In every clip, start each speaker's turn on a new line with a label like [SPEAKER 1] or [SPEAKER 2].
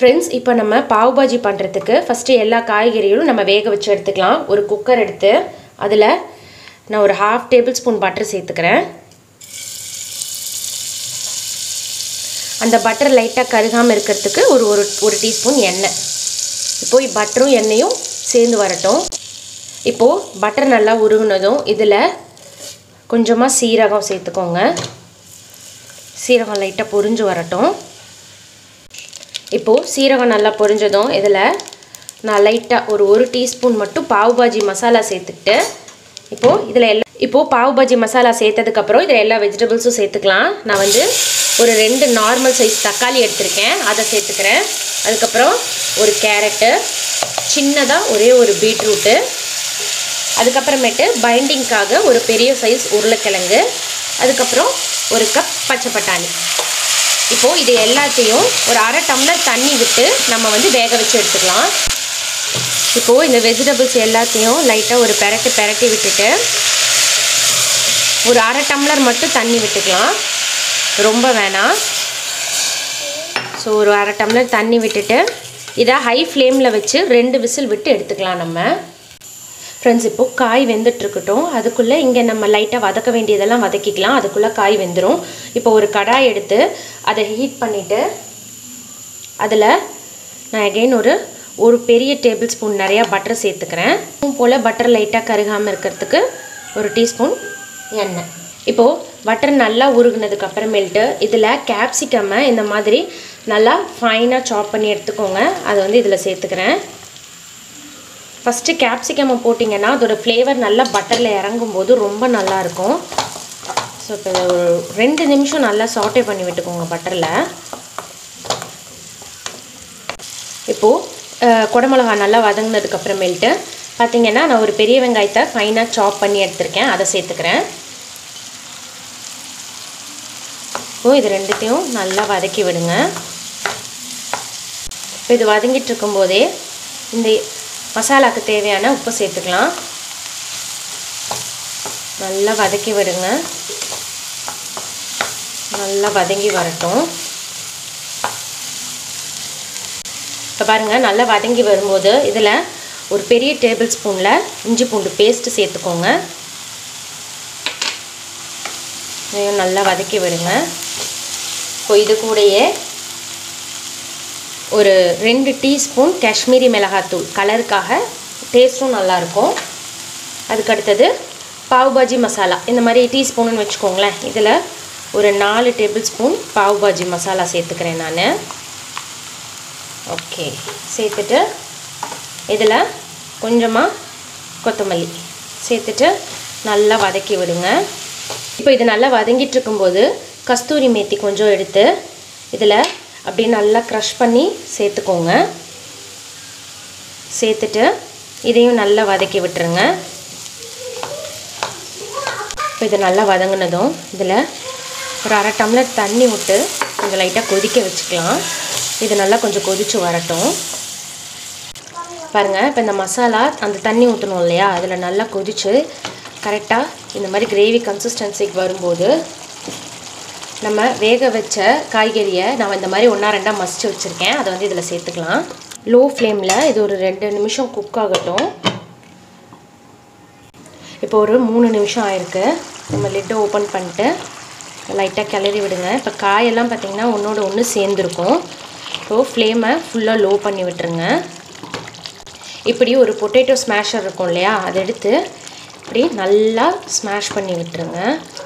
[SPEAKER 1] friends இப்போ நம்ம பாவ் பாஜி பண்ணுறதுக்கு ஃபஸ்ட்டு எல்லா காய்கறிகளும் நம்ம வேக வச்சு எடுத்துக்கலாம் ஒரு குக்கர் எடுத்து அதில் நான் ஒரு ஹாஃப் டேபிள் ஸ்பூன் பட்டர் சேர்த்துக்கிறேன் அந்த பட்டர் லைட்டாக கருகாமல் இருக்கிறதுக்கு ஒரு ஒரு ஒரு டீஸ்பூன் எண்ணெய் இப்போது பட்டரும் எண்ணெயும் சேர்ந்து வரட்டும் இப்போது பட்டர் நல்லா உருகுனதும் இதில் கொஞ்சமாக சீரகம் சேர்த்துக்கோங்க சீரகம் லைட்டாக பொரிஞ்சு வரட்டும் இப்போது சீரகம் நல்லா பொரிஞ்சதும் இதில் நான் லைட்டாக ஒரு ஒரு டீஸ்பூன் மட்டும் பாவ் பாஜி மசாலா சேர்த்துக்கிட்டு இப்போது இதில் எல்லா இப்போது பாவ் பாஜி மசாலா சேர்த்ததுக்கப்புறம் இதில் எல்லா வெஜிடபிள்ஸும் சேர்த்துக்கலாம் நான் வந்து ஒரு ரெண்டு நார்மல் சைஸ் தக்காளி எடுத்திருக்கேன் அதை சேர்த்துக்கிறேன் அதுக்கப்புறம் ஒரு கேரட்டு சின்னதாக ஒரே ஒரு பீட்ரூட்டு அதுக்கப்புறமேட்டு பைண்டிங்க்காக ஒரு பெரிய சைஸ் உருளைக்கிழங்கு அதுக்கப்புறம் ஒரு கப் பச்சை பட்டாணி இப்போது இது எல்லாத்தையும் ஒரு அரை டம்ளர் தண்ணி விட்டு நம்ம வந்து வேக வச்சு எடுத்துக்கலாம் இப்போது இந்த வெஜிடபிள்ஸ் எல்லாத்தையும் லைட்டாக ஒரு பெரட்டு பெரட்டி விட்டுட்டு ஒரு அரை டம்ளர் மட்டும் தண்ணி விட்டுக்கலாம் ரொம்ப வேணாம் ஸோ ஒரு அரை டம்ளர் தண்ணி விட்டுட்டு இதை ஹை ஃப்ளேமில் வச்சு ரெண்டு விசில் விட்டு எடுத்துக்கலாம் நம்ம ஃப்ரெண்ட்ஸ் இப்போது காய் வெந்துட்டுருக்கட்டும் அதுக்குள்ளே இங்கே நம்ம லைட்டாக வதக்க வேண்டியதெல்லாம் வதக்கிக்கலாம் அதுக்குள்ளே காய் வெந்துடும் இப்போ ஒரு கடாய் எடுத்து அதை ஹீட் பண்ணிவிட்டு அதில் நான் அகெயின் ஒரு ஒரு பெரிய டேபிள் ஸ்பூன் நிறையா பட்டர் சேர்த்துக்கிறேன் போல் பட்டர் லைட்டாக கருகாமல் இருக்கிறதுக்கு ஒரு டீஸ்பூன் எண்ணெய் இப்போது பட்டர் நல்லா உருகுனதுக்கு அப்புறமேல்ட்டு இதில் கேப்சிகம்மை இந்த மாதிரி நல்லா ஃபைனாக சாப் பண்ணி எடுத்துக்கோங்க அதை வந்து இதில் சேர்த்துக்கிறேன் ஃபஸ்ட்டு கேப்சிகம்மை போட்டிங்கன்னா அதோடய ஃப்ளேவர் நல்லா பட்டரில் இறங்கும்போது ரொம்ப நல்லாயிருக்கும் ஸோ இப்போ ஒரு ரெண்டு நிமிஷம் நல்லா சாட்டே பண்ணி விட்டுக்கோங்க பட்டரில் இப்போது குடமிளகா நல்லா வதங்கினதுக்கப்புறமேல்ட்டு பார்த்திங்கன்னா நான் ஒரு பெரிய வெங்காயத்தை ஃபைனாக சாப் பண்ணி எடுத்திருக்கேன் அதை சேர்த்துக்கிறேன் இப்போது இது ரெண்டுத்தையும் நல்லா வதக்கி விடுங்க இப்போ இது வதங்கிட்டு இருக்கும்போதே இந்த மசாலாவுக்கு தேவையான உப்பு சேர்த்துக்கலாம் நல்லா வதக்கி விடுங்க நல்லா வதங்கி வரட்டும் இப்போ பாருங்கள் நல்லா வதங்கி வரும்போது இதில் ஒரு பெரிய டேபிள் ஸ்பூனில் இஞ்சி பூண்டு பேஸ்ட்டு சேர்த்துக்கோங்க இதையும் நல்லா வதக்கி விடுங்க இப்போ இது கூடயே ஒரு ரெண்டு டீஸ்பூன் காஷ்மீரி மிளகாத்தூள் கலருக்காக டேஸ்ட்டும் நல்லாயிருக்கும் அதுக்கு அடுத்தது பாவ் பாஜி மசாலா இந்த மாதிரி டீஸ்பூனுன்னு வச்சுக்கோங்களேன் இதில் ஒரு நாலு டேபிள் ஸ்பூன் பாவ் பாஜி மசாலா சேர்த்துக்கிறேன் நான் ஓகே சேர்த்துட்டு இதில் கொஞ்சமாக கொத்தமல்லி சேர்த்துட்டு நல்லா வதக்கி விடுங்க இப்போ இது நல்லா வதங்கிட்டு இருக்கும்போது கஸ்தூரி மேத்தி கொஞ்சம் எடுத்து இதில் அப்படியே நல்லா க்ரஷ் பண்ணி சேர்த்துக்கோங்க சேர்த்துட்டு இதையும் நல்லா வதக்கி விட்டுருங்க இப்போ இது நல்லா வதங்கினதும் இதில் ஒரு அரை டம்ளர் தண்ணி விட்டு கொஞ்சம் லைட்டாக கொதிக்க வச்சுக்கலாம் இது நல்லா கொஞ்சம் கொதித்து வரட்டும் பாருங்கள் இப்போ இந்த மசாலா அந்த தண்ணி ஊற்றணும் இல்லையா அதில் நல்லா கொதித்து கரெக்டாக இந்த மாதிரி கிரேவி கன்சிஸ்டன்சிக்கு வரும்போது நம்ம வேக வச்ச காய்கறியை நான் இந்த மாதிரி ஒன்றா ரெண்டாக மசிச்சு வச்சுருக்கேன் அதை வந்து இதில் சேர்த்துக்கலாம் லோ ஃப்ளேமில் இது ஒரு ரெண்டு நிமிஷம் குக் ஆகட்டும் இப்போ ஒரு மூணு நிமிஷம் ஆயிருக்கு நம்ம லிட்டை ஓப்பன் பண்ணிட்டு லைட்டாக கிளறி விடுங்க இப்போ காயெல்லாம் பார்த்திங்கன்னா ஒன்றோட ஒன்று சேர்ந்துருக்கும் இப்போது ஃப்ளேமை ஃபுல்லாக லோ பண்ணி விட்டுருங்க இப்படி ஒரு பொட்டேட்டோ ஸ்மாஷர் இருக்கும் இல்லையா அதை எடுத்து இப்படி நல்லா ஸ்மாஷ் பண்ணி விட்டுருங்க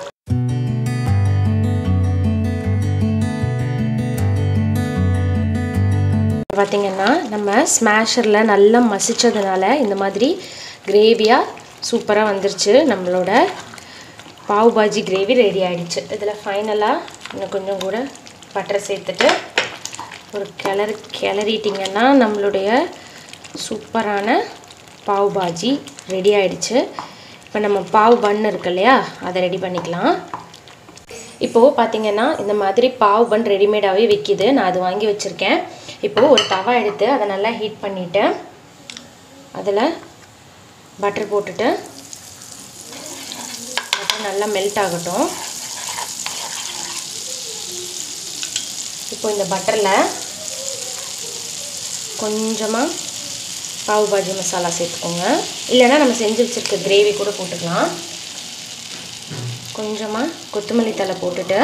[SPEAKER 1] பார்த்திங்கன்னா நம்ம ஸ்மாஷரில் நல்லா மசித்ததுனால இந்த மாதிரி கிரேவியாக சூப்பராக வந்துருச்சு நம்மளோட பாவ் பாஜி கிரேவி ரெடி ஆகிடுச்சு இதில் ஃபைனலாக இன்னும் கொஞ்சம் கூட பட்டரை சேர்த்துட்டு ஒரு கிளறு கிளறிட்டிங்கன்னா நம்மளுடைய சூப்பரான பாவ் பாஜி ரெடி ஆகிடுச்சு இப்போ நம்ம பாவ் பன் இருக்கு இல்லையா அதை ரெடி பண்ணிக்கலாம் இப்போது பார்த்திங்கன்னா இந்த மாதிரி பாவ் பன் ரெடிமேடாகவே விற்கிது நான் அது வாங்கி வச்சுருக்கேன் இப்போது ஒரு தவா எடுத்து அதை நல்லா ஹீட் பண்ணிவிட்டு அதில் பட்டர் போட்டுட்டு பட்டர் நல்லா மெல்ட் ஆகட்டும் இப்போ இந்த பட்டரில் கொஞ்சமாக பாவு பாஜி மசாலா சேர்த்துக்கோங்க இல்லைன்னா நம்ம செஞ்சு வச்சுருக்க கிரேவி கூட போட்டுக்கலாம் கொஞ்சமாக கொத்தமல்லி தலை போட்டுட்டு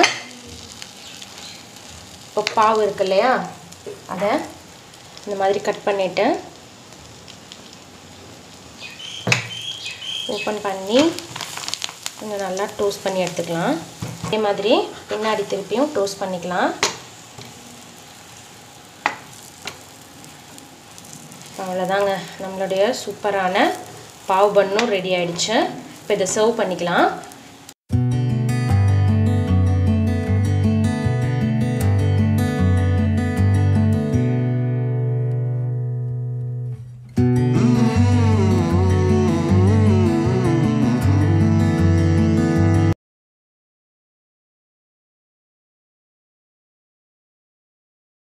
[SPEAKER 1] இப்போ பாவு இருக்கு இல்லையா அதை இந்த மாதிரி கட் பண்ணிவிட்டு ஓப்பன் பண்ணி கொஞ்சம் நல்லா டோஸ்ட் பண்ணி எடுத்துக்கலாம் அதே மாதிரி பின்னாடி திருப்பியும் டோஸ்ட் பண்ணிக்கலாம் அவ்வளோதாங்க நம்மளுடைய சூப்பரான பாவ் பண்ணும் ரெடி ஆயிடுச்சு இப்போ இதை சர்வ் பண்ணிக்கலாம்